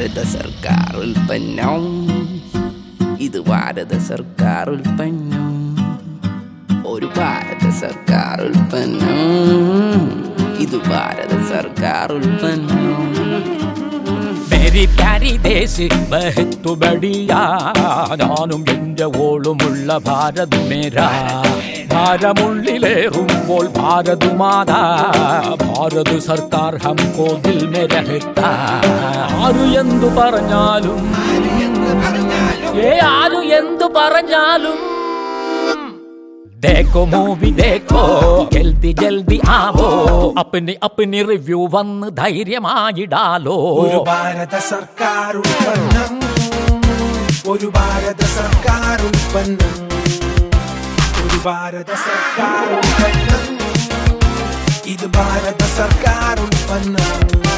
ഭാരത സർക്കാർ ഉൽപ്പന്നം ഇത് ഭാരത സർക്കാർ ഉൽപ്പന്നം ഒരു ഭാരത സർക്കാർ ഉൽപ്പന്നം ഇത് ഭാരത സർക്കാർ ഉൽപ്പന്നം മേരി പ്യാരി ദേശ് ബഹത്തു ബടിയാ ഞാനും എന്റെ ഓളുമുള്ള ഭാരത് മേരാ ഭാരമുള്ളിലേറുമ്പോൾ ഭാരത് മാതാ ഭാരത് സർക്കാർ ഹംകോ ദിൽ മേ രഹത്താ ആരു എന്തു പറഞ്ഞാലും ഏ ആരു എന്തു പറഞ്ഞാലും देखो മൂവി देखो ജൽദി ജൽദി ആവോ അപ്പനി അപ്പനി റിവ്യൂ വന്ന് ധൈര്യമായിടാലോ ഒരു ഭാരത സർക്കാർ ഉൽപ്പന്നം ഒരു ഭാരത സർക്കാർ ഉൽപ്പന്നം ഒരു ഭാരത സർക്കാർ ഉൽപ്പന്നം ഇത് ഭാരത സർക്കാർ ഉൽപ്പന്നം